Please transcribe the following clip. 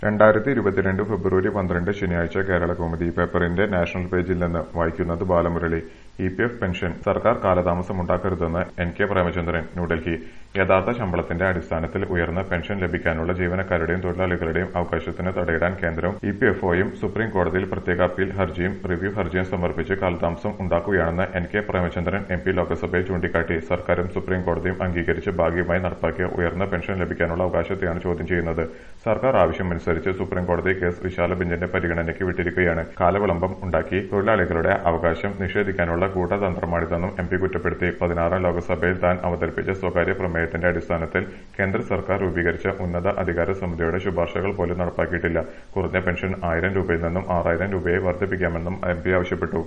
രണ്ടായിരത്തി ഇരുപത്തിരണ്ട് ഫെബ്രുവരി പന്ത്രണ്ട് ശനിയാഴ്ച കേരളകൗമുദി പേപ്പറിന്റെ നാഷണൽ പേജിൽ നിന്ന് വായിക്കുന്നത് Balamurali E P F pension സർക്കാർ കാലതാമസമുണ്ടാക്കരുതെന്ന് എൻ കെ പ്രേമചന്ദ്രൻ ന്യൂഡൽഹി യഥാർത്ഥ ശമ്പളത്തിന്റെ അടിസ്ഥാനത്തിൽ ഉയർന്ന പെൻഷൻ ലഭിക്കാനുള്ള ജീവനക്കാരുടെയും തൊഴിലാളികളുടെയും അവകാശത്തിന് തടയിടാൻ കേന്ദ്രവും ഇ പി എഫ് ഒയും സുപ്രീം കോടതിയിൽ പ്രത്യേക അപ്പീൽ ഹർജിയും റിവ്യൂ ഹർജിയും സമർപ്പിച്ച് കാലതാമസം ഉണ്ടാക്കുകയാണെന്ന് N K Premachandran M P ലോക്സഭയിൽ ചൂണ്ടിക്കാട്ടി സർക്കാരും സുപ്രീം കോടതിയും അംഗീകരിച്ച് ഭാഗികമായി നടപ്പാക്കിയ ഉയർന്ന പെൻഷൻ ലഭിക്കാനുള്ള അവകാശത്തെയാണ് ചോദ്യം ചെയ്യുന്നത് സർക്കാർ ആവശ്യമനുസരിച്ച് സുപ്രീം കോടതി കേസ് വിശാല ബെഞ്ചിന്റെ പരിഗണനയ്ക്ക് വിട്ടിരിക്കുകയാണ് കാലവിളംബം ഉണ്ടാക്കി തൊഴിലാളികളുടെ അവകാശം നിഷേധിക്കാനുള്ള ഗൂഢതന്ത്രമാണിതെന്നും എം പി കുറ്റപ്പെടുത്തി പതിനാറാം ലോക്സഭയിൽ താൻ അവതരിപ്പിച്ച സ്വകാര്യ പ്രമേയത്തിന്റെ അടിസ്ഥാനത്തിൽ കേന്ദ്ര സർക്കാർ രൂപീകരിച്ച ഉന്നത അധികാര സമിതിയുടെ ശുപാർശകൾ പോലും നടപ്പാക്കിയിട്ടില്ല കുറഞ്ഞ പെൻഷൻ ആയിരം രൂപയിൽ നിന്നും ആറായിരം രൂപയായി വർദ്ധിപ്പിക്കാമെന്നും എം പി ആവശ്യപ്പെട്ടു